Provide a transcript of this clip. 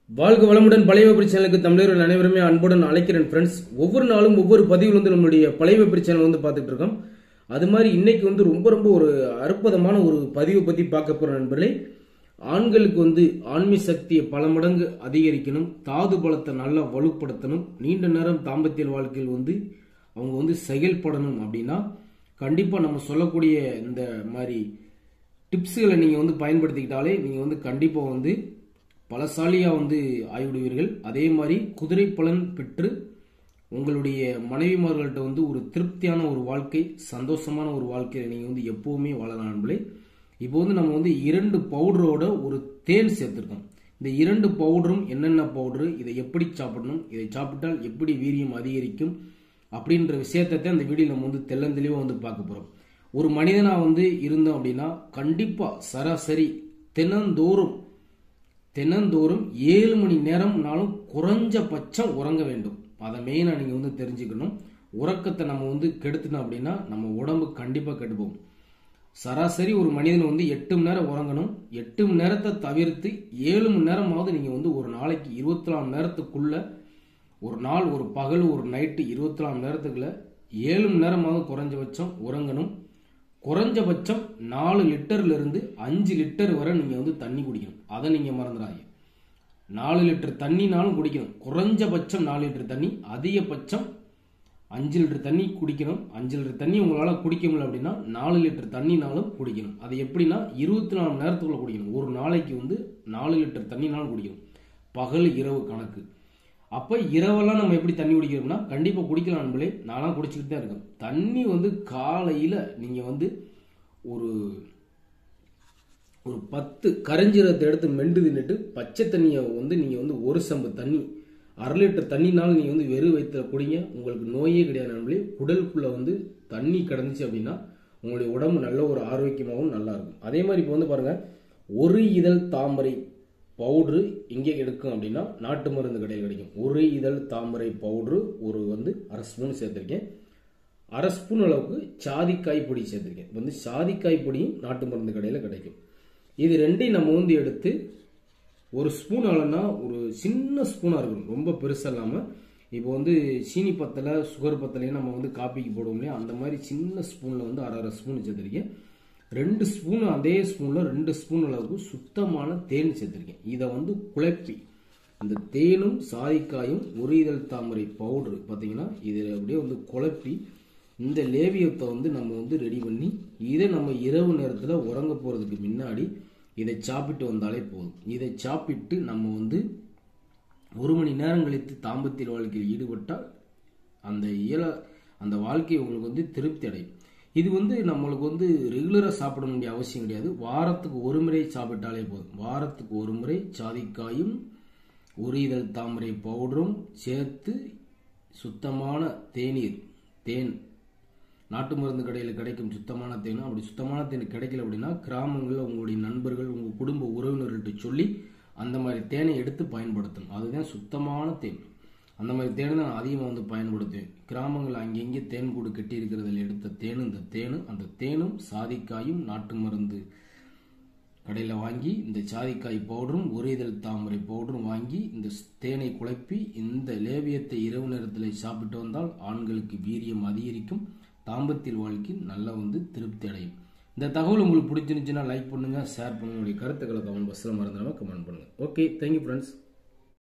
வாழ்க வளமுடன் பழைய பிரச்சனைகளுக்கு தமிழர்கள் அனைவருமே அன்புடன் அழைக்கிறேன் ஃப்ரெண்ட்ஸ் ஒவ்வொரு நாளும் ஒவ்வொரு பதிவில் வந்து நம்மளுடைய பழைய பிரச்சனை வந்து பார்த்துட்டு இருக்கோம் அது மாதிரி இன்னைக்கு வந்து ரொம்ப ரொம்ப ஒரு அற்புதமான ஒரு பதிவை பற்றி பார்க்க போகிற நண்பர்களே ஆண்களுக்கு வந்து ஆண்மை சக்தியை பல மடங்கு அதிகரிக்கணும் தாது பலத்தை நல்லா வலுப்படுத்தணும் நீண்ட நேரம் தாம்பத்திய வாழ்க்கையில் வந்து அவங்க வந்து செயல்படணும் அப்படின்னா கண்டிப்பாக நம்ம சொல்லக்கூடிய இந்த மாதிரி டிப்ஸுகளை நீங்கள் வந்து பயன்படுத்திக்கிட்டாலே நீங்கள் வந்து கண்டிப்பாக வந்து பலசாலியாக வந்து ஆகிவிடுவீர்கள் அதே மாதிரி குதிரை பலன் பெற்று உங்களுடைய மனைவிமார்கள்ட்ட வந்து ஒரு திருப்தியான ஒரு வாழ்க்கை சந்தோஷமான ஒரு வாழ்க்கையை நீங்கள் வந்து எப்போவுமே வாழலாம் நண்பர்களே இப்போ வந்து நம்ம வந்து இரண்டு பவுடரோட ஒரு தேன் சேர்த்துருக்கோம் இந்த இரண்டு பவுடரும் என்னென்ன பவுடரு இதை எப்படி சாப்பிடணும் இதை சாப்பிட்டால் எப்படி வீரியம் அதிகரிக்கும் அப்படின்ற விஷயத்தை அந்த வீடியோ நம்ம வந்து தெள்ளந்தெளிவாக வந்து பார்க்க போகிறோம் ஒரு மனிதனாக வந்து இருந்தோம் அப்படின்னா கண்டிப்பாக சராசரி தினந்தோறும் தினந்தோறும் ஏழு மணி நேரம்னாலும் குறைஞ்சபட்சம் உறங்க வேண்டும் அதை மெயினாக நீங்கள் வந்து தெரிஞ்சுக்கணும் உறக்கத்தை நம்ம வந்து கெடுத்துட்டோம் அப்படின்னா நம்ம உடம்பு கண்டிப்பாக கெடுப்போம் சராசரி ஒரு மனிதன் வந்து எட்டு மணி நேரம் உறங்கணும் எட்டு மணி நேரத்தை தவிர்த்து ஏழு மணி நேரமாவது நீங்கள் வந்து ஒரு நாளைக்கு இருபத்தி நாலு நேரத்துக்குள்ள ஒரு நாள் ஒரு பகல் ஒரு நைட்டு இருபத்தி நாலு நேரத்துக்குள்ள ஏழு மணி நேரமாவது குறைஞ்சபட்சம் உறங்கணும் குறைஞ்சபட்சம் நாலு லிட்டர்ல இருந்து அஞ்சு லிட்டர் வரை நீங்கள் வந்து தண்ணி குடிக்கணும் அதை நீங்கள் மறந்துடாதீங்க நாலு லிட்டர் தண்ணினாலும் குடிக்கணும் குறைஞ்சபட்சம் நாலு லிட்டர் தண்ணி அதிகபட்சம் அஞ்சு லிட்டர் தண்ணி குடிக்கணும் அஞ்சு லிட்டர் தண்ணி உங்களால் குடிக்க முடியல அப்படின்னா நாலு லிட்டர் தண்ணினாலும் குடிக்கணும் அது எப்படின்னா இருபத்தி நாலு மணி நேரத்துக்குள்ள குடிக்கணும் ஒரு நாளைக்கு வந்து நாலு லிட்டர் தண்ணினாலும் குடிக்கணும் பகல் இரவு கணக்கு அப்போ இரவெல்லாம் நம்ம எப்படி தண்ணி குடிக்கிறோம்னா கண்டிப்பாக குடிக்கலாம் நண்பர்களே நான்லாம் குடிச்சிக்கிட்டு தான் இருக்கேன் தண்ணி வந்து காலையில் நீங்கள் வந்து ஒரு ஒரு பத்து கரைஞ்சீரத்தை எடுத்து மெண்டு தின்னுட்டு பச்சை தண்ணியை வந்து நீங்கள் வந்து ஒரு சம்பு தண்ணி அரை லிட்டர் தண்ணினாலும் நீங்கள் வந்து வெறும் வயிற்றுல குடிங்க உங்களுக்கு நோயே கிடையாது நண்பர்களே உடலுக்குள்ளே வந்து தண்ணி கிடந்துச்சு அப்படின்னா உங்களுடைய உடம்பு நல்ல ஒரு ஆரோக்கியமாகவும் நல்லா இருக்கும் அதே மாதிரி இப்போ வந்து பாருங்கள் ஒரு இதழ் தாமரை பவுட்ரு எங்கே எடுக்கும் அப்படின்னா நாட்டு மருந்து கடையில் கிடைக்கும் ஒரு இதழ் தாமரை பவுட்ரு ஒரு வந்து அரை ஸ்பூன் சேர்த்துருக்கேன் அரை ஸ்பூன் அளவுக்கு சாதிக்காய் பொடி சேர்த்துருக்கேன் வந்து சாதிக்காய் பொடியும் நாட்டு மருந்து கடையில் கிடைக்கும் இது ரெண்டையும் நம்ம வந்து எடுத்து ஒரு ஸ்பூன் அளவுனா ஒரு சின்ன ஸ்பூனாக இருக்கணும் ரொம்ப பெருசாக இல்லாமல் இப்போ வந்து சீனி பத்தலை சுகர் பத்தலையும் நம்ம வந்து காப்பிக்கு போடுவோம் இல்லையா அந்த மாதிரி சின்ன ஸ்பூனில் வந்து அரை அரை ஸ்பூன் சேர்த்துருக்கேன் ரெண்டு ஸ்பூன் அதே ஸ்பூனில் ரெண்டு ஸ்பூன் அளவுக்கு சுத்தமான தேன் சேர்த்துருக்கேன் இதை வந்து குழப்பி அந்த தேனும் சாதிக்காயும் ஒரு இதழ் தாமரை பவுடர் பார்த்தீங்கன்னா இதில் அப்படியே வந்து குழப்பி இந்த லேவியத்தை வந்து நம்ம வந்து ரெடி பண்ணி இதை நம்ம இரவு நேரத்தில் உறங்க போகிறதுக்கு முன்னாடி இதை சாப்பிட்டு வந்தாலே போதும் இதை சாப்பிட்டு நம்ம வந்து ஒரு மணி நேரம் கழித்து தாம்பத்திய வாழ்க்கையில் ஈடுபட்டால் அந்த இயல அந்த வாழ்க்கை உங்களுக்கு வந்து திருப்தி அடையும் இது வந்து நம்மளுக்கு வந்து ரெகுலராக சாப்பிட வேண்டிய அவசியம் கிடையாது வாரத்துக்கு ஒரு முறை சாப்பிட்டாலே போதும் வாரத்துக்கு ஒரு முறை சாதிக்காயும் ஒரு இதழ் தாமரை பவுடரும் சேர்த்து சுத்தமான தேநீர் தேன் நாட்டு மருந்து கடையில் கிடைக்கும் சுத்தமான தேன் அப்படி சுத்தமான தேன் கிடைக்கல அப்படின்னா கிராமங்களில் உங்களுடைய நண்பர்கள் உங்கள் குடும்ப உறவினர்கள்ட்ட சொல்லி அந்த மாதிரி தேனை எடுத்து பயன்படுத்தணும் அதுதான் சுத்தமான தேன் அந்த மாதிரி தேனை தான் நான் அதிகமாக வந்து பயன்படுத்துவேன் கிராமங்கள் அங்கங்கே தேன் கூடு கட்டி இருக்கிறதில் எடுத்த தேனு இந்த தேனு அந்த தேனும் சாதிக்காயும் நாட்டு மருந்து கடையில் வாங்கி இந்த சாதிக்காய் பவுடரும் ஒரு இதழ் தாமரை பவுடரும் வாங்கி இந்த தேனை குழப்பி இந்த லேவியத்தை இரவு நேரத்தில் சாப்பிட்டு வந்தால் ஆண்களுக்கு வீரியம் அதிகரிக்கும் தாம்பத்திய வாழ்க்கை நல்லா வந்து திருப்தி அடையும் இந்த தகவல் உங்களுக்கு பிடிச்சிருந்துச்சுன்னா லைக் பண்ணுங்கள் ஷேர் பண்ணுங்க உங்களுடைய கருத்துக்களை கமெண்ட் பஸ்ஸில் மறந்துடாமல் கமெண்ட் பண்ணுங்கள் ஓகே தேங்க்யூ ஃப்ரெண்ட்ஸ்